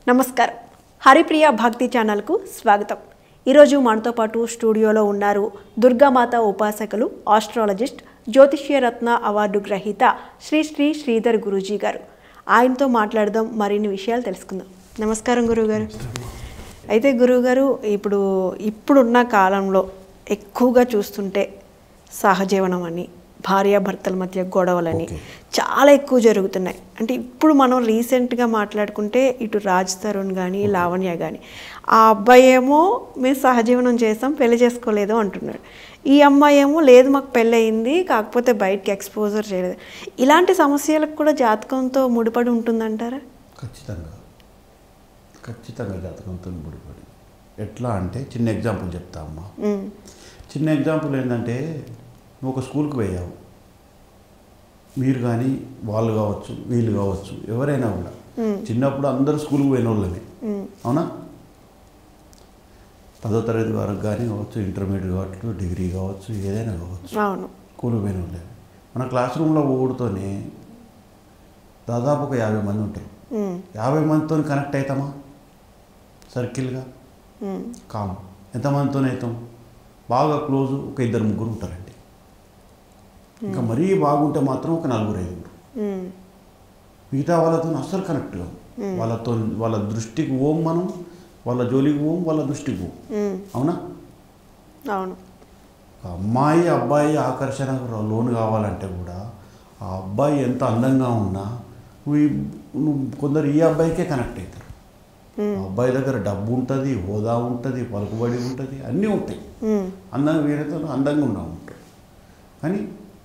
నమస్కారం హరిప్రియ భక్తి ఛానల్కు స్వాగతం ఈరోజు మనతో పాటు స్టూడియోలో ఉన్నారు దుర్గామాత ఉపాసకులు ఆస్ట్రాలజిస్ట్ జ్యోతిష్యరత్న అవార్డు గ్రహీత శ్రీ శ్రీ శ్రీధర్ గురూజీ గారు ఆయనతో మాట్లాడదాం మరిన్ని విషయాలు తెలుసుకుందాం నమస్కారం గురువుగారు అయితే గురువుగారు ఇప్పుడు ఇప్పుడున్న కాలంలో ఎక్కువగా చూస్తుంటే సహజీవనం అని భార్యాభర్తల మధ్య గొడవలని చాలా ఎక్కువ జరుగుతున్నాయి అంటే ఇప్పుడు మనం రీసెంట్గా మాట్లాడుకుంటే ఇటు రాజ్ తరుణ్ కానీ లావణ్య కానీ ఆ అబ్బాయి ఏమో మేము సహజీవనం చేసాం పెళ్లి చేసుకోలేదు అంటున్నాడు ఈ అమ్మాయి ఏమో లేదు మాకు పెళ్ళి అయింది కాకపోతే బయటకి ఎక్స్పోజర్ చేయలేదు ఇలాంటి సమస్యలకు కూడా జాతకంతో ముడిపడి ఉంటుందంటారా ఖచ్చితంగా ఖచ్చితంగా జాతకంతో ముడిపడి ఎట్లా అంటే చిన్న ఎగ్జాంపుల్ చెప్తా అమ్మా ఉమ్, చిన్న ఎగ్జాంపుల్ ఏంటంటే నువ్వు ఒక స్కూల్కి పోయావు మీరు కానీ వాళ్ళు కావచ్చు వీళ్ళు కావచ్చు ఎవరైనా కూడా చిన్నప్పుడు అందరూ స్కూల్కి పోయిన వాళ్ళమే ఉమ్, అవునా పదో తరగతి వరకు కానీ కావచ్చు ఇంటర్మీడియట్ కావచ్చు డిగ్రీ కావచ్చు ఏదైనా కావచ్చు అవును స్కూల్కి పోయిన వాళ్ళే మన క్లాస్ రూమ్లో ఊడితోనే దాదాపు ఒక యాభై మంది ఉంటారు ఉమ్, యాభై మందితో కనెక్ట్ అవుతామా సర్కిల్గా ఉమ్, కాము ఎంతమందితో అవుతాం బాగా క్లోజ్ ఒక ఇద్దరు ముగ్గురు ఉంటారండి ఇంకా మరీ బాగుంటే మాత్రం ఒక నలుగురు ఐదుగురు ఉమ్, మిగతా వాళ్ళతో అస్సలు కనెక్ట్ కావు వాళ్ళతో వాళ్ళ దృష్టికి ఓం మనం వాళ్ళ జోలికి ఓం వాళ్ళ దృష్టికి ఓం ఉమ్, అవునా అవును ఒక అమ్మాయి అబ్బాయి ఆకర్షణకు లోను కావాలంటే కూడా ఆ అబ్బాయి ఎంత అందంగా ఉన్నా నువ్వు ఈ- నువ్వు కొందరు ఈ అబ్బాయికే కనెక్ట్ అవుతారు ఆ అబ్బాయి దగ్గర డబ్బు ఉంటుంది హోదా ఉంటుంది పలుకుబడి ఉంటుంది అన్నీ ఉంటాయి ఉమ్, అందంగా వేరేతో అందంగా ఉన్నా ఉంటాడు కానీ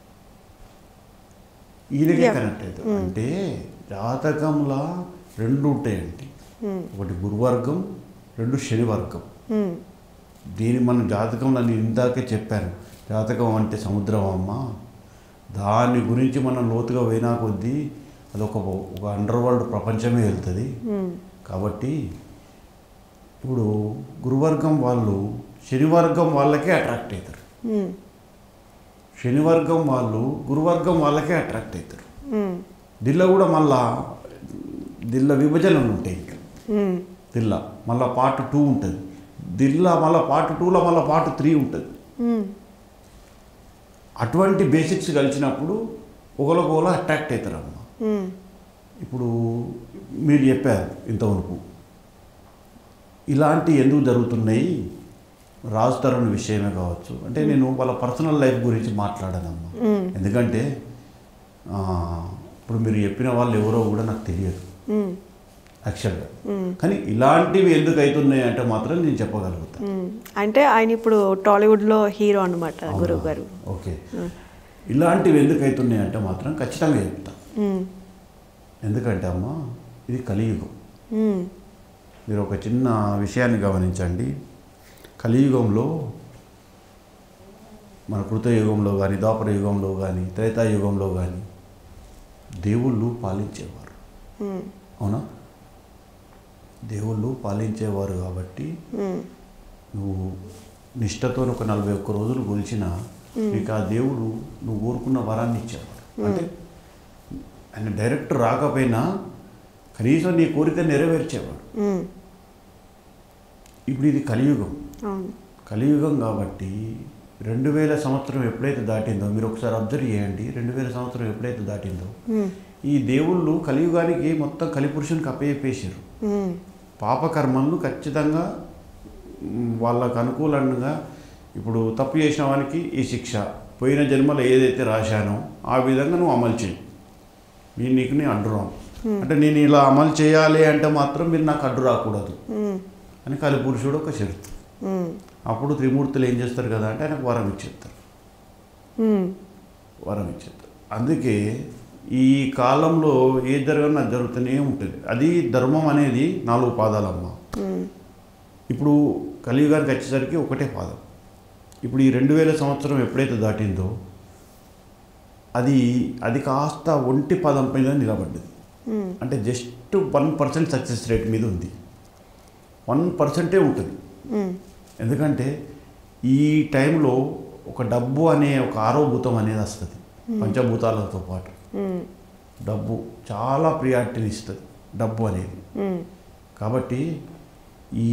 ఈయనకే Yeah. కనెక్ట్ అవుతాడు అంటే జాతకంలో రెండు ఉంటాయండి ఉమ్, ఒకటి గురువర్గం రెండు శని వర్గం ఉమ్, దీని మన జాతకంలో నేను ఇందాకే చెప్పాను జాతకం అంటే సముద్రం అమ్మ దాని గురించి మనం లోతుగా పోయినా కొద్దీ అదొక ఒక అండర్ వరల్డ్ ప్రపంచమే వెళ్తుంది ఉమ్, కాబట్టి ఇప్పుడు గురువర్గం వాళ్ళు శనివర్గం వాళ్ళకే అట్రాక్ట్ అవుతారు ఉమ్, శనివర్గం వాళ్ళు గురువర్గం వాళ్ళకే అట్రాక్ట్ అవుతారు ఉమ్, దిల్ల కూడా మళ్ళా దిల్ల విభజనలు ఉంటాయి ఇంకా ఉమ్, దిల్ల మళ్ళా పార్ట్ టూ ఉంటుంది దిల్ల మళ్ళీ పార్ట్ టూలో మళ్ళీ పార్ట్ త్రీ ఉంటుంది ఉమ్, అటువంటి బేసిక్స్ కలిసినప్పుడు ఒకరికొకరు అట్రాక్ట్ అవుతారు అమ్మ ఉమ్, ఇప్పుడు మీరు చెప్పారు ఇంతవరకు ఇలాంటి ఎందుకు జరుగుతున్నాయి రాజు తరుణ్ విషయమే కావచ్చు అంటే నేను వాళ్ళ పర్సనల్ లైఫ్ గురించి మాట్లాడానమ్మా ఉమ్, ఎందుకంటే ఆ, ఇప్పుడు మీరు చెప్పిన వాళ్ళు ఎవరో కూడా నాకు తెలియదు ఉమ్, యాక్చువల్గా ఉమ్, కానీ ఇలాంటివి ఎందుకు అవుతున్నాయి అంటే మాత్రం నేను చెప్పగలుగుతాను ఉమ్. అంటే ఆయన ఇప్పుడు టాలీవుడ్లో హీరో అనమాట గురువు గారు ఓకే ఇలాంటివి ఎందుకు అవుతున్నాయి అంటే మాత్రం ఖచ్చితంగా చెప్తా ఉమ్, ఎందుకంటే అమ్మ ఇది కలియుగం ఉమ్, మీరు ఒక చిన్న విషయాన్ని గమనించండి కలియుగంలో మన కృతయుగంలో కానీ ద్వాపర యుగంలో కానీ త్రేతాయుగంలో కానీ దేవుళ్ళు పాలించేవారు ఉమ్, అవునా దేవుళ్ళు పాలించేవారు కాబట్టి ఉమ్, నువ్వు నిష్టతో ఒక నలభై ఒక్క రోజులు కొలిచిన నీకు ఆ దేవుడు నువ్వు కోరుకున్న వరాన్ని ఇచ్చేవాడు అంటే ఆయన డైరెక్ట్ రాకపోయినా కనీసం నీ కోరిక నెరవేర్చేవాడు ఉమ్, ఇప్పుడు ఇది కలియుగం అవును కలియుగం కాబట్టి రెండు వేల సంవత్సరం ఎప్పుడైతే దాటిందో మీరు ఒకసారి అబ్జర్వ్ చేయండి రెండు వేల సంవత్సరం ఎప్పుడైతే దాటిందో ఉమ్, ఈ దేవుళ్ళు కలియుగానికి మొత్తం కలిపురుషునికి అప్పయ్యేపేసారు ఉమ్, పాపకర్మలను ఖచ్చితంగా మ్, వాళ్ళకు అనుకూలంగా ఇప్పుడు తప్పు చేసిన వానికి ఈ శిక్ష పోయిన జన్మలో ఏదైతే రాశానో ఆ విధంగా నువ్వు అమలు చేయి నేను నీకు నేను అడ్డు రాను అంటే నేను ఇలా అమలు చేయాలి అంటే మాత్రం మీరు నాకు అడ్డు రాకూడదు ఉమ్, అని కలిపురుషుడు ఒక షరతు ఉమ్, అప్పుడు త్రిమూర్తులు ఏం చేస్తారు కదా అంటే ఆయనకు వరం ఇచ్చేస్తారు ఉమ్, వరం ఇచ్చేస్తారు అందుకే ఈ కాలంలో ఏ జరగన్నా జరుగుతూనే ఉంటుంది అది ధర్మం అనేది నాలుగు పాదాలమ్మ ఉమ్, ఇప్పుడు కలియుగానికి వచ్చేసరికి ఒకటే పాదం ఇప్పుడు ఈ రెండు వేల సంవత్సరం ఎప్పుడైతే దాటిందో అది అది కాస్త ఒంటి పదం పైన నిలబడ్డది ఉమ్, అంటే just one percent success rate మీద ఉంది వన్ పర్సెంటే ఉంటుంది ఉమ్, ఎందుకంటే ఈ టైంలో ఒక డబ్బు అనే ఒక ఆరోభూతం అనేది వస్తుంది పంచభూతాలతో పాటు ఉమ్, డబ్బు చాలా ప్రియారిటీని ఇస్తుంది డబ్బు అనేది ఉమ్, కాబట్టి ఈ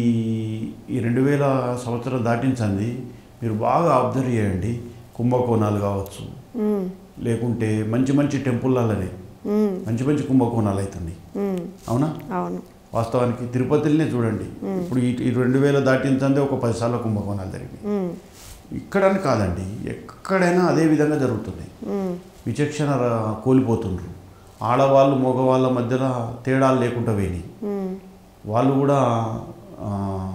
ఈ రెండు వేల సంవత్సరం దాటించండి మీరు బాగా అబ్జర్వ్ చేయండి కుంభకోణాలు కావచ్చు ఉమ్, లేకుంటే మంచి మంచి టెంపుల్లనే ఉమ్, మంచి మంచి కుంభకోణాలు అవుతున్నాయి ఉమ్, అవునా అవును వాస్తవానికి తిరుపతిలోనే చూడండి ఇప్పుడు ఈ ఈ రెండు వేల దాటించందే ఒక పది సార్లు కుంభకోణాలు జరిగినాయి ఉమ్, ఇక్కడని కాదండి ఎక్కడైనా అదే విధంగా జరుగుతున్నాయి ఉమ్, విచక్షణ రా- కోల్పోతుండ్రు ఆడవాళ్ళు మగవాళ్ళ మధ్యలో తేడాలు లేకుండా పోయినాయి ఉమ్, వాళ్ళు కూడా ఆ,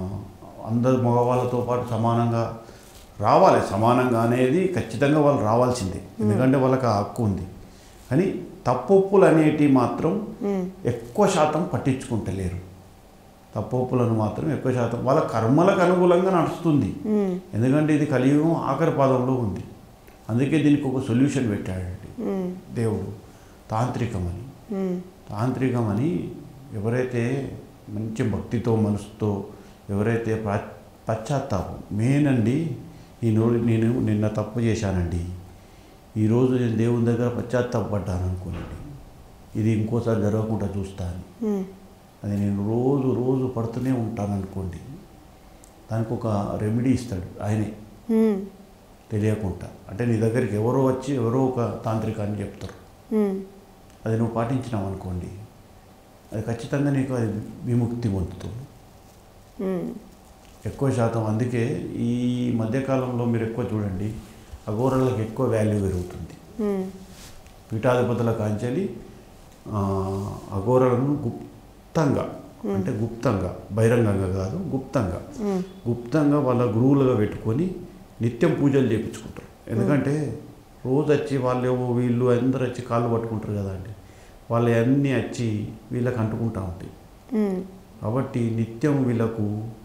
అందరు మగవాళ్ళతో పాటు సమానంగా రావాలి సమానంగా అనేది ఖచ్చితంగా వాళ్ళు రావాల్సిందే ఎందుకంటే వాళ్ళకి ఆ హక్కు ఉంది కానీ తప్పొప్పులు అనేటివి మాత్రం ఉమ్, ఎక్కువ శాతం పట్టించుకుంటలేరు తప్పొప్పులను మాత్రం ఎక్కువ శాతం వాళ్ళ కర్మలకు అనుకూలంగా నడుస్తుంది ఉమ్, ఎందుకంటే ఇది కలియుగం ఆఖరి పాదంలో ఉంది అందుకే దీనికి ఒక సొల్యూషన్ పెట్టాడండి ఉమ్, దేవుడు తాంత్రికమని ఉమ్, తాంత్రికమని ఎవరైతే మంచి భక్తితో మనసుతో ఎవరైతే ప్రా పశ్చాత్తాపం మెయిన్ అండి ఈ నో నేను నిన్న తప్పు చేశానండి ఈరోజు నేను దేవుని దగ్గర పశ్చాత్తాపడ్డాను అనుకోండి ఇది ఇంకోసారి జరగకుండా చూస్తాను ఉమ్, అది నేను రోజు రోజు పడుతూనే ఉంటాను అనుకోండి దానికి ఒక రెమెడీ ఇస్తాడు ఆయనే ఉమ్, తెలియకుండా అంటే నీ దగ్గరికి ఎవరో వచ్చి ఎవరో ఒక తాంత్రికాన్ని చెప్తారు ఉమ్, అది నువ్వు పాటించినావు అనుకోండి అది ఖచ్చితంగా నీకు అది విముక్తి పొందుతుంది ఉమ్, ఎక్కువ శాతం అందుకే ఈ మధ్యకాలంలో మీరు ఎక్కువ చూడండి అఘోరాలకు ఎక్కువ వాల్యూ పెరుగుతుంది ఉమ్, పీఠాధిపతుల కాంచెలి ఆ, అఘోరాలను గుప్తంగా అంటే గుప్తంగా బహిరంగంగా కాదు గుప్తంగా ఉమ్, గుప్తంగా వాళ్ళ గురువులుగా పెట్టుకొని నిత్యం పూజలు చేయించుకుంటారు ఎందుకంటే రోజు వచ్చి వాళ్ళు ఏవో వీళ్ళు అందరూ వచ్చి కాళ్ళు పట్టుకుంటారు కదా అండి వాళ్ళు అన్నీ వచ్చి వీళ్ళకి అంటుకుంటూ ఉంటాయి ఉమ్, కాబట్టి నిత్యం వీళ్ళకు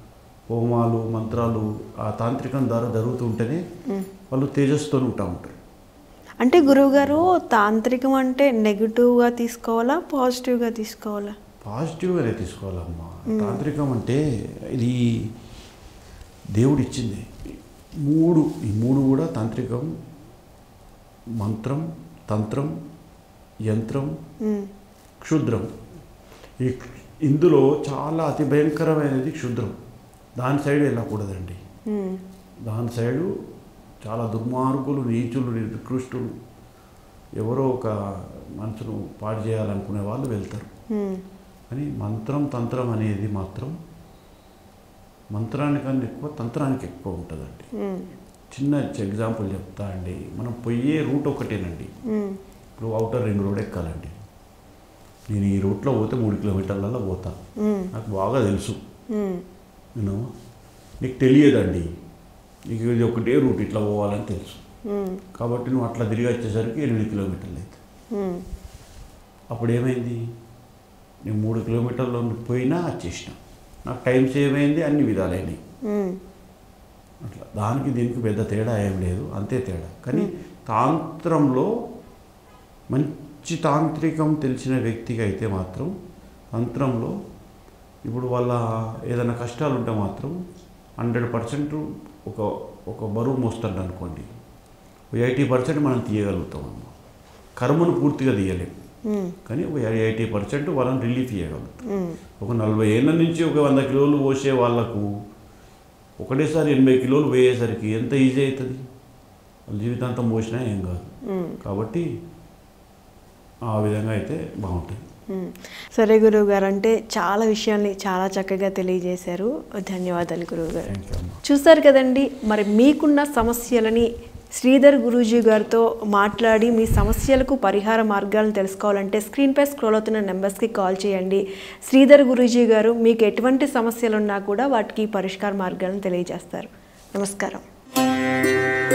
హోమాలు మంత్రాలు ఆ తాంత్రికం ద్వారా జరుగుతూ ఉంటేనే ఉమ్. వాళ్ళు తేజస్తో ఉంటా ఉంటారు అంటే గురువుగారు తాంత్రికం అంటే నెగిటివ్గా తీసుకోవాలా పాజిటివ్గా తీసుకోవాలా పాజిటివ్గానే తీసుకోవాలమ్మా తాంత్రికం అంటే ఇది దేవుడు ఇచ్చింది మూడు ఈ మూడు కూడా తాంత్రికం మంత్రం తంత్రం యంత్రం ఉమ్, క్షుద్రం ఈ ఇందులో చాలా అతి భయంకరమైనది క్షుద్రం దాని సైడ్ వెళ్ళకూడదండి ఉమ్, దాని సైడు చాలా దుర్మార్గులు నీచులు నికృష్టులు ఎవరో ఒక మనసును పాడు చేయాలనుకునే వాళ్ళు వెళ్తారు ఉమ్, కానీ మంత్రం తంత్రం అనేది మాత్రం మంత్రానికన్నా ఎక్కువ తంత్రానికి ఎక్కువ ఉంటుందండి ఉమ్, చిన్న ఎగ్జాంపుల్ చెప్తా అండి మనం పోయే రూట్ ఒకటేనండి ఉమ్, ఇప్పుడు అవుటర్ రింగ్ రోడ్ ఎక్కాలండి నేను ఈ రూట్లో పోతే మూడు కిలోమీటర్లలో పోతా ఉమ్, నాకు బాగా తెలుసు ఉమ్, నేను నీకు తెలియదండి నీకు ఇది ఒకటే రూట్ ఇట్లా పోవాలని తెలుసు ఉమ్, కాబట్టి నువ్వు అట్లా తిరిగి వచ్చేసరికి ఎనిమిది కిలోమీటర్లు అవుతుంది ఉమ్, అప్పుడు ఏమైంది నేను మూడు కిలోమీటర్లు పోయినా వచ్చేసిన నాకు టైం సేవ్ అయింది అన్ని విధాలైనవి ఉమ్, అట్లా దానికి దీనికి పెద్ద తేడా ఏం లేదు అంతే తేడా కానీ తాంత్రంలో మంచి తాంత్రికం తెలిసిన వ్యక్తికి అయితే మాత్రం తంత్రంలో ఇప్పుడు వాళ్ళ ఏదైనా కష్టాలు ఉంటే మాత్రం హండ్రెడ్ పర్సెంట్ ఒక ఒక బరువు మోస్తాడు అనుకోండి ఎయిటీ పర్సెంట్ మనం తీయగలుగుతాం అన్నమాట కర్మను పూర్తిగా తీయలేం ఉమ్, కానీ ఒక ఎయిటీ పర్సెంట్ వాళ్ళని రిలీఫ్ చేయగలుగుతాం ఉమ్, ఒక నలభై ఏళ్ళ నుంచి ఒక వంద కిలోలు పోసే వాళ్ళకు ఒకటేసారి ఎనభై కిలోలు పోయేసరికి ఎంత ఈజీ అవుతుంది వాళ్ళ జీవితాంతం పోసినా ఏం కాదు ఉమ్. కాబట్టి ఆ విధంగా అయితే బాగుంటుంది మ్మ్. సరే గురువు గారు అంటే చాలా విషయాల్ని చాలా చక్కగా తెలియజేశారు ధన్యవాదాలు గురువు గారు థ్యాంక్ యూ అమ్మా చూసారు కదండి మరి మీకున్న సమస్యలని శ్రీధర్ గురూజీ గారితో మాట్లాడి మీ సమస్యలకు పరిహార మార్గాలను తెలుసుకోవాలంటే స్క్రీన్పై స్క్రోల్ అవుతున్న నెంబర్స్కి కాల్ చేయండి శ్రీధర్ గురూజీ గారు మీకు ఎటువంటి సమస్యలు ఉన్నా కూడా వాటికి పరిష్కార మార్గాలను తెలియజేస్తారు నమస్కారం